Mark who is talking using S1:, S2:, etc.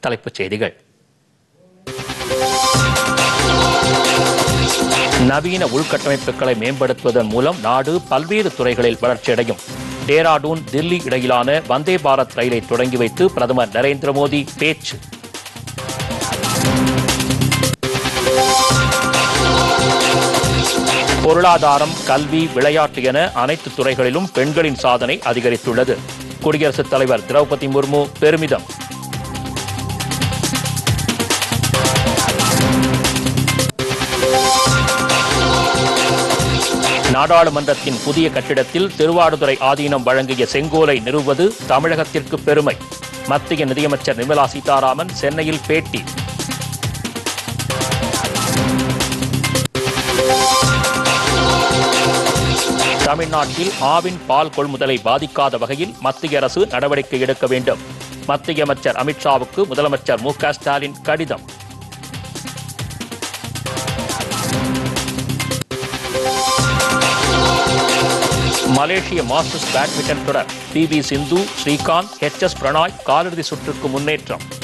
S1: தலைப்புச் செய்திகள் நவீன உள்கட்டமைப்புகளை மேம்படுத்துவதன் மூலம் நாடு பல்வேறு துறைகளில் வளர்ச்சியடையும் டேராடூன் தில்லி இடையிலான வந்தே பாரத் ரயிலை தொடங்கி வைத்து பிரதமர் நரேந்திர மோடி பேச்சு பொருளாதாரம் கல்வி விளையாட்டு என அனைத்து துறைகளிலும் பெண்களின் சாதனை அதிகரித்துள்ளது குடியரசுத் தலைவர் திரௌபதி முர்மு பெருமிதம் நாடாளுமன்றத்தின் புதிய கட்டிடத்தில் திருவாடுதுறை ஆதீனம் வழங்கிய செங்கோலை நிறுவுவது தமிழகத்திற்கு பெருமை மத்திய நிதியமைச்சர் நிர்மலா சீதாராமன் சென்னையில் பேட்டி தமிழ்நாட்டில் ஆவின் பால் கொள்முதலை பாதிக்காத வகையில் மத்திய அரசு நடவடிக்கை எடுக்க வேண்டும் மத்திய அமைச்சர் அமித்ஷாவுக்கு முதலமைச்சர் மு க ஸ்டாலின் கடிதம் மலேசிய மாஸ்டர்ஸ் பேட்மிண்டன் தொடர் P V Sindhu Srikanth H S Prannoy காலிறுதி சுற்றுக்கு முன்னேற்றம்